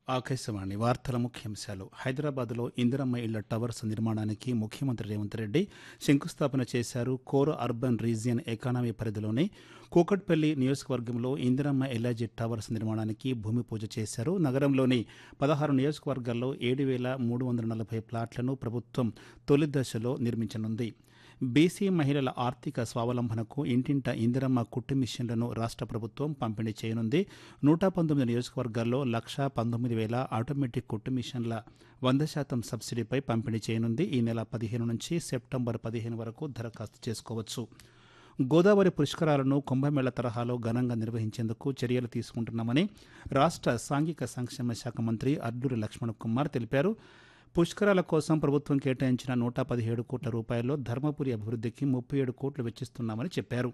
ఆకాశవాణి వార్తల ముఖ్యాంశాలు హైదరాబాద్లో ఇందిరమ్మ ఇళ్ల టవర్స్ నిర్మాణానికి ముఖ్యమంత్రి రేవంత్ రెడ్డి శంకుస్థాపన చేశారు కోర్ అర్బన్ రీజియన్ ఎకానమీ పరిధిలోని కూకట్పల్లి నియోజకవర్గంలో ఇందిరమ్మ ఎల్ఐజీ టవర్స్ నిర్మాణానికి భూమి పూజ చేశారు నగరంలోని పదహారు నియోజకవర్గాల్లో ఏడు వేల మూడు వందల నలభై ప్లాట్లను ప్రభుత్వం తొలి దశలో నిర్మించనుంది బీసీ మహిళల ఆర్థిక స్వావలంబనకు ఇంటింట ఇందిరమ్మ కుట్టు మిషన్లను రాష్ట్ర ప్రభుత్వం పంపిణీ చేయనుంది నూట పంతొమ్మిది నియోజకవర్గాల్లో లక్ష పంతొమ్మిది వేల ఆటోమేటిక్ కుట్టు మిషన్ల వంద శాతం సబ్సిడీపై పంపిణీ చేయనుంది ఈ నెల పదిహేను నుంచి సెప్టెంబర్ పదిహేను వరకు దరఖాస్తు చేసుకోవచ్చు గోదావరి పుష్కరాలను కుంభమేళ తరహాలో ఘనంగా నిర్వహించేందుకు చర్యలు తీసుకుంటున్నామని రాష్ట్ర సాంఘిక సంక్షేమ శాఖ మంత్రి అడ్లూరి లక్ష్మణ్ కుమార్ తెలిపారు పుష్కరాల కోసం ప్రభుత్వం కేటాయించిన నూట పదిహేడు కోట్ల రూపాయల్లో ధర్మపురి అభివృద్ధికి ముప్పై ఏడు కోట్లు వెచ్చిస్తున్నామని చెప్పారు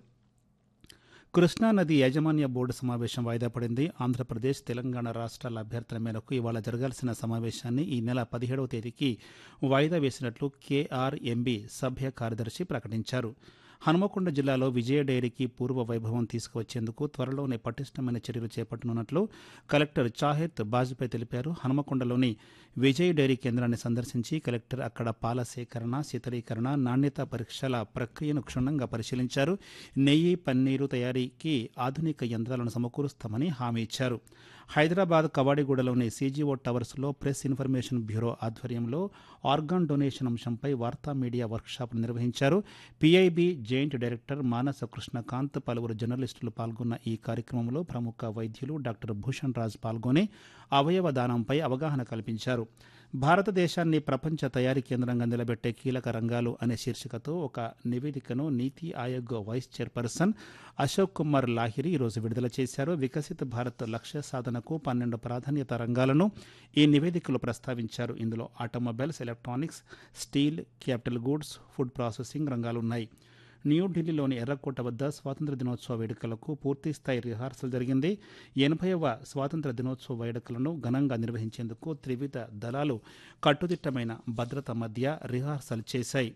కృష్ణానది యాజమాన్య బోర్డు సమావేశం వాయిదా పడింది ఆంధ్రప్రదేశ్ తెలంగాణ రాష్ట్రాల అభ్యర్థుల మేరకు ఇవాళ జరగాల్సిన సమావేశాన్ని ఈ నెల పదిహేడవ తేదీకి వాయిదా వేసినట్లు కేఆర్ఎంబి సభ్య కార్యదర్శి ప్రకటించారు హనుమకొండ జిల్లాలో విజయ డైరీకి పూర్వ వైభవం తీసుకువచ్చేందుకు త్వరలోనే పటిష్టమైన చర్యలు చేపట్టనున్నట్లు కలెక్టర్ చాహెత్ బాజ్పేయి తెలిపారు హనుమకొండలోని విజయ్ డైరీ కేంద్రాన్ని సందర్శించి కలెక్టర్ అక్కడ పాల సేకరణ శీతలీకరణ నాణ్యత పరీక్షల ప్రక్రియను క్షుణ్ణంగా పరిశీలించారు నెయ్యి పన్నీరు తయారీకి ఆధునిక యంత్రాలను సమకూరుస్తామని హామీ ఇచ్చారు హైదరాబాద్ కవాడిగూడలోని సీజీఓ టవర్స్లో ప్రెస్ ఇన్ఫర్మేషన్ బ్యూరో ఆధ్వర్యంలో ఆర్గాన్ డొనేషన్ అంశంపై వార్తా మీడియా వర్క్షాప్ నిర్వహించారు PIB joint director Manasa Krishnakanth పలువురు జర్నలిస్టులు పాల్గొన్న ఈ కార్యక్రమంలో ప్రముఖ వైద్యులు డాక్టర్ భూషణ్ రాజ్ పాల్గొని అవయవ దానంపై అవగాహన కల్పించారు భారతదేశాన్ని ప్రపంచ తయారీ కేంద్రంగా నిలబెట్టే కీలక రంగాలు అనే శీర్షికతో ఒక నివేదికను నీతి ఆయోగ్ వైస్ చైర్పర్సన్ అశోక్ కుమార్ లాహిరి ఈరోజు విడుదల చేశారు వికసిత భారత్ లక్ష్య సాధనకు పన్నెండు ప్రాధాన్యత రంగాలను ఈ నివేదికలో ప్రస్తావించారు ఇందులో automobiles electronics steel capital goods food processing రంగాలున్నాయి న్యూఢిల్లీలోని ఎర్రకోట వద్ద స్వాతంత్ర దినోత్సవ వేడుకలకు పూర్తిస్థాయి రిహార్సల్ జరిగింది ఎనభైవ స్వాతంత్ర దినోత్సవ వేడుకలను ఘనంగా నిర్వహించేందుకు త్రివిధ దళాలు కట్టుదిట్టమైన భద్రత మధ్య రిహార్సల్ చేశాయి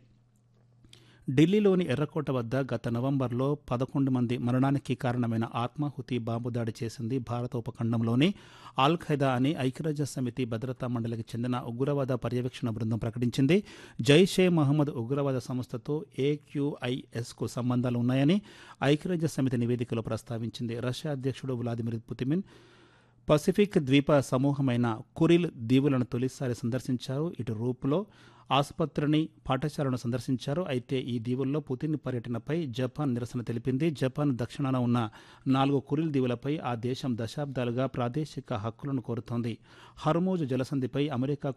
ఢిల్లీలోని ఎర్రకోట వద్ద గత నవంబర్లో పదకొండు మంది మరణానికి కారణమైన ఆత్మాహుతి బాంబు దాడి చేసింది భారత ఉపఖండంలోని ఆల్ ఖైదా అని ఐక్యరాజ్య సమితి భద్రతా మండలికి చెందిన ఉగ్రవాద పర్యవేక్షణ బృందం ప్రకటించింది జైషే మహమ్మద్ ఉగ్రవాద సంస్థతో ఏక్యూఐఎస్కు సంబంధాలు ఉన్నాయని ఐక్యరాజ్య సమితి నివేదికలో ప్రస్తావించింది రష్యా అధ్యక్షుడు వ్లాదిమిర్ పుతిన్ పసిఫిక్ ద్వీప సమూహమైన కురిల్ దీవులను తొలిసారి సందర్శించారు ఇటు రూపులో ఆసుపత్రిని పాఠశాలను సందర్శించారు అయితే ఈ దీవుల్లో పుతిన్ పర్యటనపై జపాన్ నిరసన తెలిపింది జపాన్ దక్షిణాన ఉన్న నాలుగు కురిల్ దీవులపై ఆ దేశం దశాబ్దాలుగా ప్రాదేశిక హక్కులను కోరుతోంది హర్మోజ్ జలసంధిపై అమెరికా